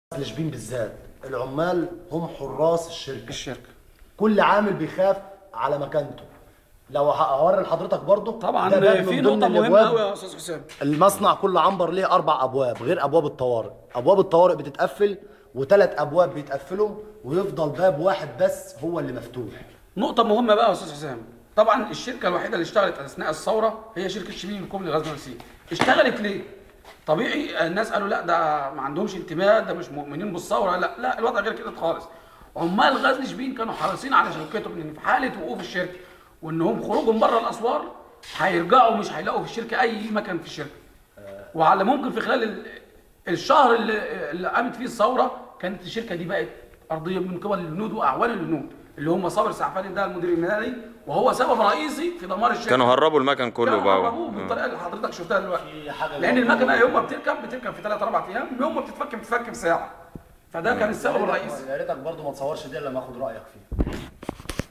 الشبين بالذات العمال هم حراس الشركه الشركه كل عامل بيخاف على مكانته لو هوري لحضرتك برضو طبعا ده باب في من نقطه ضمن مهمه الأبواب. قوي يا استاذ حسام المصنع كل عنبر ليه اربع ابواب غير ابواب الطوارئ ابواب الطوارئ بتتقفل وثلاث ابواب بيتقفلوا ويفضل باب واحد بس هو اللي مفتوح نقطة مهمة بقى يا أستاذ حسام، طبعا الشركة الوحيدة اللي اشتغلت أثناء الثورة هي شركة شبين الكوم لغاز مرسي. اشتغلت ليه؟ طبيعي الناس قالوا لا ده ما عندهمش انتماء ده مش مؤمنين بالثورة، لا لا الوضع غير كده خالص. عمال غزل شبين كانوا حريصين على شركتهم ان في حالة وقوف الشركة وانهم خروجهم بره الأسوار هيرجعوا مش هيلاقوا في الشركة أي مكان في الشركة. وعلى ممكن في خلال ال- الشهر اللي, اللي قامت فيه الثوره كانت الشركه دي بقت ارضيه من قبل الهنود واعوان الهنود اللي هم صابر سعفاني ده المدير المالي وهو سبب رئيسي في دمار الشركه كانوا هربوا المكن كله كانوا بقى هربوه بالطريقه اللي حضرتك شفتها دلوقتي في حاجة لان برضه- المكنه يوم ما بتركب بتركب في 3 4 ايام يوم ما بتتفك بتتفك في ساعه فده كان السبب الرئيسي يا ريتك برضو ما تصورش دي الا لما اخد رايك فيها